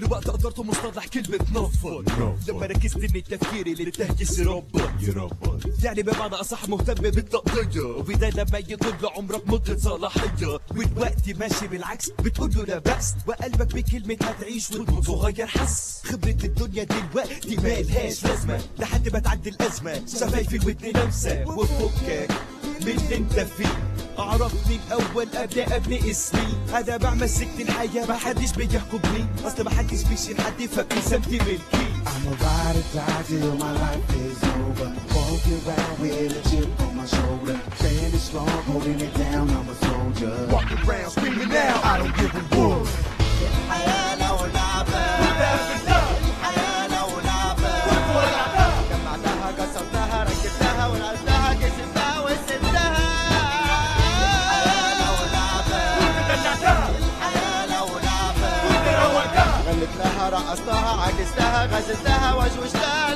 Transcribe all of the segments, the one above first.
وقت قدرت مصطلح كلمة نفر لما ركزت ان تفكيري للتهجس يربط يعني بمعنى اصح مهتم بالتقضية وبدا لما يضل عمرك مدة صلاحية والوقت ماشي بالعكس بتقول له لا بأس وقلبك بكلمة هتعيش وتموت صغير حس خبرة الدنيا دلوقتي مالهاش لازمة لحد ما تعدي الأزمة شفايفي ودني لمسة وفكك من اللي انت فيه عرفني الاول قبل قبل اسمي انا بعمل سكت الحياة ما حدش بيحكمني اصل ما حدش بيشيل حد فابتسامتي ملكي I'm a ride or die till my life is over. Walking around with a chip on my shoulder. Standing strong, holding it down, I'm a soldier. Walking around screaming now I don't give a whoop الحياة لو لعبة الحياة لو لعبة جمعتها كسرتها ركبتها ونقلتها كسبتها وسبتها الحياة لو لعبة الحياة لو لعبة غنت لها رقصتها عكستها غزلتها وشوشتها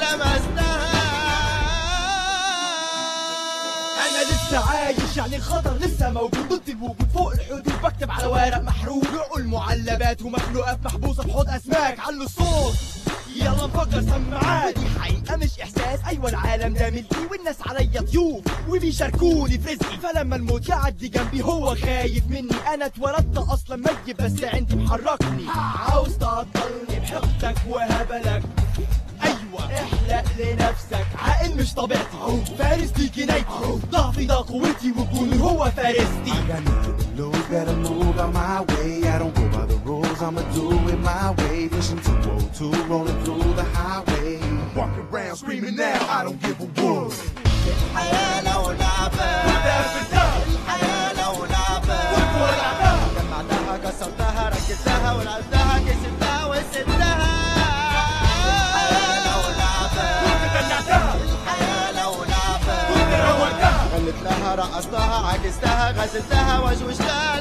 لمستها انا لسه عايش يعني الخطر لسه موجود ضد الوجود فوق الحدود بكتب على ورق محروق عقول معلبات ومخلوقات محبوسه بحوض اسماك علوا الصوت يلا نفكر سماعات دي حقيقة مش إحساس أيوة العالم ده ملكي والناس عليا ضيوف وبيشاركوني في رزقي فلما الموت يعدي جنبي هو خايف مني أنا اتولدت أصلا ميت بس عندي محركني عاوز تعطلني بحقدك وهبلك ايوه احلق لنفسك عاقل مش طبيعتي فارس دي جنايتي ضعفي ده قوتي وجوني هو فارستي I got nothing to lose, better move out my way. I don't go by the rules, I'ma do it my way. Pushing 202, rolling through the highway. Walking around screaming now I don't give a whoop الحياة لو لعبة الحياة لو لعبة جمعتها كسرتها ركبتها ونقلتها كسبتها وسبتها الحياة لو لعبة الحياة لو لعبة غنت لها رقصتها عكستها غزلتها وشوشتها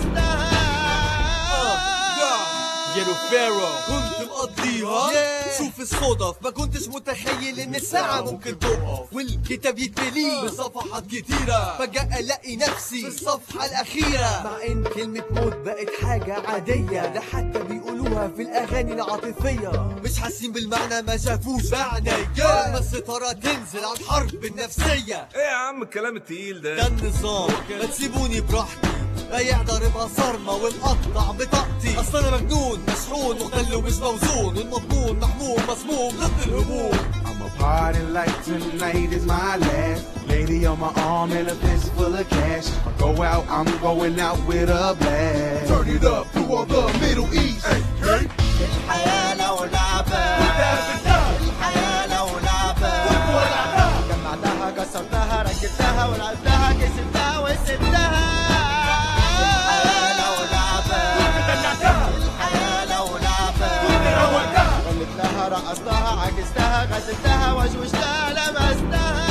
لمستها يلو فيرو كنت مقضيها شوف الصدف ما كنتش متخيل ان الساعة ممكن تقف والكتاب يتملي بصفحات كتيرة فجأة الاقي نفسي في الصفحة الأخيرة مع ان كلمة موت بقت حاجة عادية ده حتى بيقولوها في الأغاني العاطفية مش حاسين بالمعنى ما شافوش معنى لما الستارة تنزل على الحرب النفسية ايه يا عم الكلام التقيل ده ده النظام ما تسيبوني براحتي بيع ضاربها صارمة ونقطع بطاقتي أصل أنا مجنون مشحون مختل ومش موزون والمضمون محموم مسموم ضد الهموم I'm a party like tonight is my last. Lady on my arm and a fist full of cash. I go out, I'm going out with a blast. Turn it up to all the Middle East الحياة لو لعبة الحياة لو لعبة جمعتها كسرتها ركبتها ونقلتها كسبتها وسبتها الحياة لو لعبة الحياة لو لعبة غنت لها رقصتها عكستها غزلتها وشوشتها لمستها